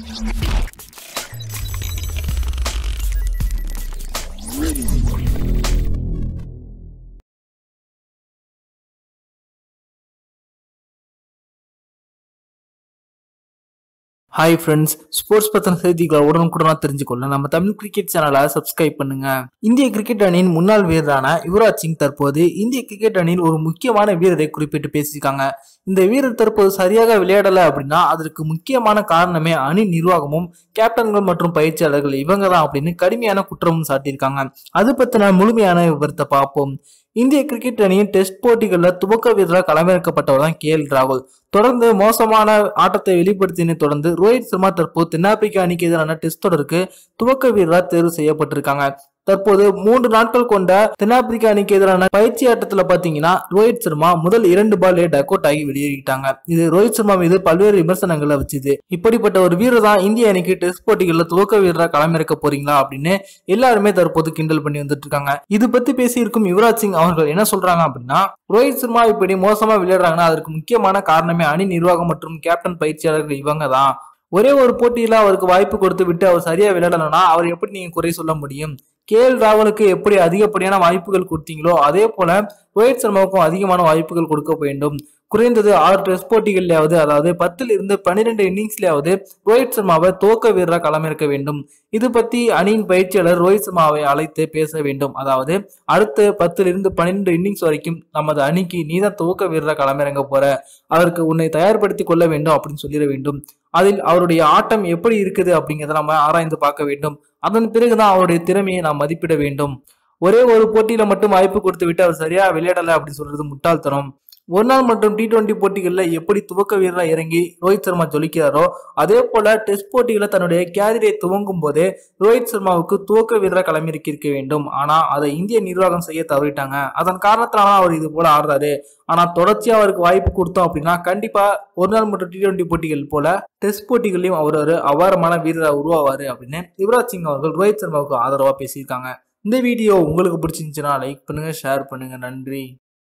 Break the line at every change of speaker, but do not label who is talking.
hi friends sports பத்தின செய்திகளை உடனுக்குடனா தெரிஞ்சுக்கொள்ள நம்ம தமிழ் கிரிக்கெட் சேனலை சப்ஸ்கிரைப் பண்ணுங்க இந்திய கிரிக்கெட் அணியின் முன்னாள் வீரரான யுவராஜ் சிங் தற்போது இந்திய கிரிக்கெட் அணியில் ஒரு முக்கியமான வீரரை குறிப்பிட்டு பேசியிருக்காங்க இந்த வீரர் தற்போது சரியாக விளையாடல அப்படின்னா அதற்கு முக்கியமான காரணமே அணி நிர்வாகமும் கேப்டன்கள் மற்றும் பயிற்சியாளர்கள் இவங்க தான் அப்படின்னு கடுமையான குற்றமும் சாட்டியிருக்காங்க அது பத்தின முழுமையான விவரத்தை பார்ப்போம் இந்திய கிரிக்கெட் அணியின் டெஸ்ட் போட்டிகளில் துவக்க வீரராக களமிறக்கப்பட்டவர் தான் கே எல் ராகுல் தொடர்ந்து மோசமான ஆட்டத்தை வெளிப்படுத்தியதை தொடர்ந்து ரோஹித் சர்மா தற்போது தென்னாப்பிரிக்கா அணிக்கு எதிரான டெஸ்ட் தொடருக்கு துவக்க வீரராக தேர்வு செய்யப்பட்டிருக்காங்க தற்போது மூன்று நாட்கள் கொண்ட தென்னாப்பிரிக்கா அணிக்கு எதிரான பயிற்சி ஆட்டத்துல பாத்தீங்கன்னா ரோஹித் சர்மா முதல் இரண்டு பாலே டக் அவுட் ஆகி வெளியேறிட்டாங்க இது ரோஹித் சர்மா மீது பல்வேறு விமர்சனங்களை வச்சுது இப்படிப்பட்ட ஒரு வீரர் தான் இந்திய அணிக்கு டெஸ்ட் போட்டிகளில் துவக்க வீரராக களமிறக்க போறீங்களா அப்படின்னு எல்லாருமே தற்போது கிண்டல் பண்ணி வந்துட்டு இருக்காங்க இது பத்தி பேசியிருக்கும் யுவராஜ் சிங் அவர்கள் என்ன சொல்றாங்க அப்படின்னா ரோஹித் சர்மா இப்படி மோசமா விளையாடுறாங்கன்னா அதற்கு முக்கியமான காரணமே அணி நிர்வாகம் மற்றும் கேப்டன் பயிற்சியாளர்கள் இவங்க தான் ஒரே ஒரு போட்டியில அவருக்கு வாய்ப்பு கொடுத்து விட்டு அவர் சரியா விளையாடலன்னா அவர் எப்படி நீங்க குறை சொல்ல முடியும் கே எல் ராகுலுக்கு எப்படி அதிகப்படியான வாய்ப்புகள் கொடுத்தீங்களோ அதே போல ரோஹித் சர்மாவுக்கும் அதிகமான வாய்ப்புகள் கொடுக்க வேண்டும் குறைந்தது ஆறு டெஸ்ட் போட்டிகள்லயாவது அதாவது பத்தில் இருந்து பன்னிரெண்டு இன்னிங்ஸ்லயாவது ரோஹித் சர்மாவை துவக்க வீரராக களமிறக்க வேண்டும் இது பத்தி அணியின் பயிற்சியாளர் ரோஹித் சர்மாவை அழைத்து பேச வேண்டும் அதாவது அடுத்த பத்தில் இருந்து பன்னிரெண்டு இன்னிங்ஸ் வரைக்கும் நமது அணிக்கு நீதான் துவக்க வீரராக களமிறங்க போற அதற்கு உன்னை தயார்படுத்தி கொள்ள வேண்டும் அப்படின்னு சொல்லிட வேண்டும் அதில் அவருடைய ஆட்டம் எப்படி இருக்குது அப்படிங்கிறத நம்ம ஆராய்ந்து பார்க்க வேண்டும் அதன் பிறகுதான் அவருடைய திறமையை நாம் மதிப்பிட வேண்டும் ஒரே ஒரு போட்டியில மட்டும் வாய்ப்பு கொடுத்து விட்டு அவர் சரியா விளையாடல அப்படின்னு சொல்றது முட்டாள்தனம் ஒரு நாள் மற்றும் டி டுவெண்டி போட்டிகளில் எப்படி துவக்க வீரராக இறங்கி ரோஹித் சர்மா ஜொலிக்கிறாரோ அதே போல டெஸ்ட் போட்டிகளில் தன்னுடைய கேரியரை துவங்கும் போதே ரோஹித் சர்மாவுக்கு துவக்க வீரராக களமிறக்கியிருக்க வேண்டும் ஆனா அதை இந்திய நிர்வாகம் செய்ய தவறிட்டாங்க அதன் காரணத்தினால அவர் இது போல ஆடுறாரு ஆனா தொடர்ச்சியா அவருக்கு வாய்ப்பு கொடுத்தோம் அப்படின்னா கண்டிப்பா ஒரு நாள் மற்றும் டி டுவெண்டி போட்டிகள் போல டெஸ்ட் போட்டிகளையும் அவர் ஒரு அபாரமான வீரராக உருவாவாரு அப்படின்னு யுவராஜ் சிங் அவர்கள் ரோஹித் சர்மாவுக்கு ஆதரவா பேசியிருக்காங்க இந்த வீடியோ உங்களுக்கு பிடிச்சிருந்துச்சுன்னா லைக் பண்ணுங்க ஷேர் பண்ணுங்க நன்றி